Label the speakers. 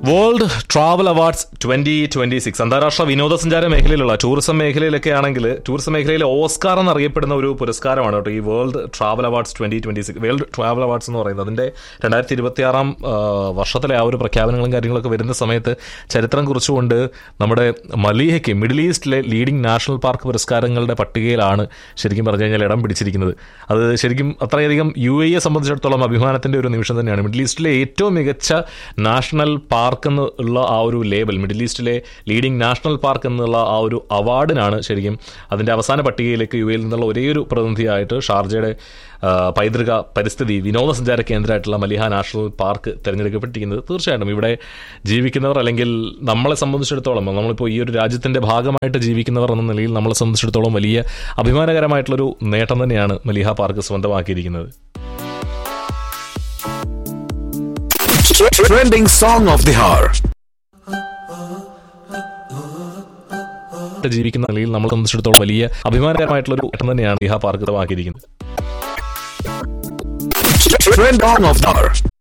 Speaker 1: World travel awards twenty twenty six അന്താരാഷ്ട്ര വിനോദസഞ്ചാര മേഖലയിലുള്ള ടൂറിസം മേഖലയിലൊക്കെ ആണെങ്കിൽ ടൂറിസം മേഖലയിലെ ഓസ്കാർ എന്നറിയപ്പെടുന്ന ഒരു പുരസ്കാരമാണ് കേട്ടോ ഈ world travel awards twenty twenty six world travel awards എന്ന് പറയുന്നത് അതിന്റെ രണ്ടായിരത്തി ഇരുപത്തി ആറാം വർഷത്തിലെ ആ ഒരു പ്രഖ്യാപനങ്ങളും കാര്യങ്ങളൊക്കെ വരുന്ന സമയത്ത് ചരിത്രം കുറിച്ചുകൊണ്ട് നമ്മുടെ മലീഹയ്ക്ക് മിഡിൽ ഈസ്റ്റിലെ ലീഡിംഗ് നാഷണൽ പാർക്ക് പുരസ്കാരങ്ങളുടെ പട്ടികയിലാണ് ശരിക്കും പറഞ്ഞു കഴിഞ്ഞാൽ ഇടം പിടിച്ചിരിക്കുന്നത് അത് ശരിക്കും അത്രയധികം യു എയെ സംബന്ധിച്ചിടത്തോളം അഭിമാനത്തിന്റെ ഒരു നിമിഷം തന്നെയാണ് മിഡിൽ ഈസ്റ്റിലെ ഏറ്റവും മികച്ച നാഷണൽ പാർക്ക് എന്നുള്ള ആ ഒരു ലേബൽ മിഡിൽ ഈസ്റ്റിലെ ലീഡിംഗ് നാഷണൽ പാർക്ക് എന്നുള്ള ആ ഒരു അവാർഡിനാണ് ശരിക്കും അതിന്റെ അവസാന പട്ടികയിലേക്ക് യു എയിൽ നിന്നുള്ള ഒരേ ഒരു പ്രതിനിധിയായിട്ട് ഷാർജയുടെ ആ, പൈതൃക പരിസ്ഥിതി വിനോദസഞ്ചാര കേന്ദ്രമായിട്ടുള്ള മലിഹ നാഷണൽ പാർക്ക് തിരഞ്ഞെടുക്കപ്പെട്ടിരിക്കുന്നത് തീർച്ചയായിട്ടും ഇവിടെ ജീവിക്കുന്നവർ അല്ലെങ്കിൽ നമ്മളെ സംബന്ധിച്ചിടത്തോളം നമ്മളിപ്പോൾ ഈ ഒരു രാജ്യത്തിന്റെ ഭാഗമായിട്ട് ജീവിക്കുന്നവർ എന്ന നിലയിൽ നമ്മളെ സംബന്ധിച്ചിടത്തോളം വലിയ അഭിമാനകരമായിട്ടുള്ളൊരു നേട്ടം തന്നെയാണ് മലിഹ പാർക്ക് സ്വന്തമാക്കിയിരിക്കുന്നത്
Speaker 2: Trending song of the hour.
Speaker 1: ജീവിക്കുന്ന നിലയിൽ നമ്മളെ സംബന്ധിച്ചിടത്തോളം വലിയ അഭിമാനകരമായിട്ടുള്ളൊരു നേട്ടം തന്നെയാണ് മലിഹ പാർക്ക് സ്വന്തമാക്കിയിരിക്കുന്നത്
Speaker 2: Trend song of the hour.